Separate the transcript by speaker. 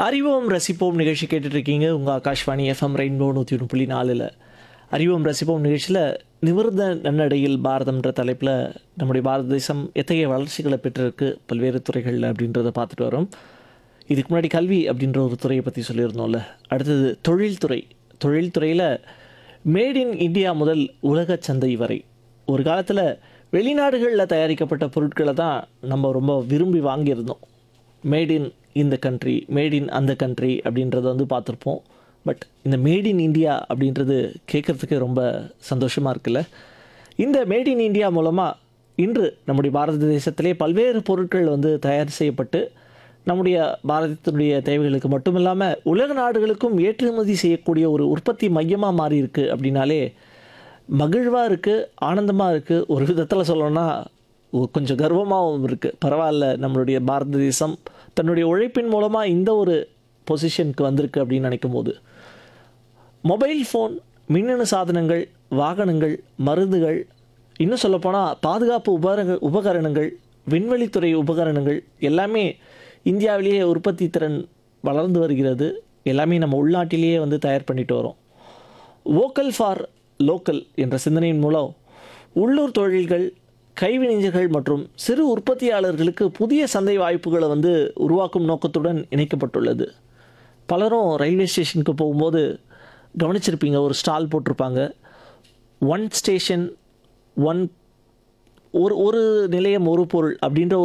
Speaker 1: அறிவோம் ரசிப்போம் நிகழ்ச்சி கேட்டுட்டு இருக்கீங்க உங்கள் ஆகாஷ்வாணி எஃப்எம் ரெயின்போ நூற்றி ஒன்று புள்ளி நாலில் அறிவோம் ரசிப்போம் நிகழ்ச்சியில் நிமிர்ந்த நன்னடையில் பாரதம்ன்ற தலைப்பில் நம்முடைய பாரத தேசம் எத்தகைய வளர்ச்சிகளை பெற்றிருக்கு பல்வேறு துறைகளில் அப்படின்றத பார்த்துட்டு வரோம் இதுக்கு முன்னாடி கல்வி அப்படின்ற ஒரு துறையை பற்றி சொல்லியிருந்தோம்ல அடுத்தது தொழில்துறை தொழில்துறையில் மேட் இன் இந்தியா முதல் உலக சந்தை வரை ஒரு காலத்தில் வெளிநாடுகளில் தயாரிக்கப்பட்ட பொருட்களை தான் நம்ம ரொம்ப விரும்பி வாங்கியிருந்தோம் மேட் இன் இந்த கண்ட்ரி மேட் இன் அந்த கண்ட்ரி அப்படின்றத வந்து பார்த்துருப்போம் பட் இந்த மேட் இன் இந்தியா அப்படின்றது கேட்குறதுக்கு ரொம்ப சந்தோஷமாக இருக்குல்ல இந்த மேட் இன் இந்தியா மூலமாக இன்று நம்முடைய பாரத தேசத்திலே பல்வேறு பொருட்கள் வந்து தயார் செய்யப்பட்டு நம்முடைய பாரதத்தினுடைய தேவைகளுக்கு மட்டும் இல்லாமல் உலக நாடுகளுக்கும் ஏற்றுமதி செய்யக்கூடிய ஒரு உற்பத்தி மையமாக மாறி இருக்கு அப்படின்னாலே மகிழ்வாக இருக்குது ஆனந்தமாக இருக்குது ஒரு விதத்தில் சொல்லணும்னா ஒ- கொஞ்சம் கர்வமாகவும் இருக்குது பரவாயில்ல நம்மளுடைய பாரத தேசம் தன்னுடைய உழைப்பின் மூலமாக இந்த ஒரு பொசிஷனுக்கு வந்திருக்கு அப்படின்னு நினைக்கும் போது மொபைல் ஃபோன் மின்னணு சாதனங்கள் வாகனங்கள் மருந்துகள் இன்னும் சொல்லப்போனால் பாதுகாப்பு உபகரண உபகரணங்கள் விண்வெளித்துறை உபகரணங்கள் எல்லாமே இந்தியாவிலேயே உற்பத்தி திறன் வளர்ந்து வருகிறது எல்லாமே நம்ம உள்நாட்டிலேயே வந்து தயார் பண்ணிட்டு வரோம் வோக்கல் ஃபார் லோக்கல் என்ற சிந்தனையின் மூலம் உள்ளூர் தொழில்கள் கைவினைஞர்கள் மற்றும் சிறு உற்பத்தியாளர்களுக்கு புதிய சந்தை வாய்ப்புகளை வந்து உருவாக்கும் நோக்கத்துடன் இணைக்கப்பட்டுள்ளது பலரும் ரயில்வே ஸ்டேஷனுக்கு போகும்போது கவனிச்சிருப்பீங்க ஒரு ஸ்டால் போட்டிருப்பாங்க ஒன் ஸ்டேஷன் ஒன் ஒரு ஒரு நிலையம் ஒரு பொருள் அப்படின்ற ஒரு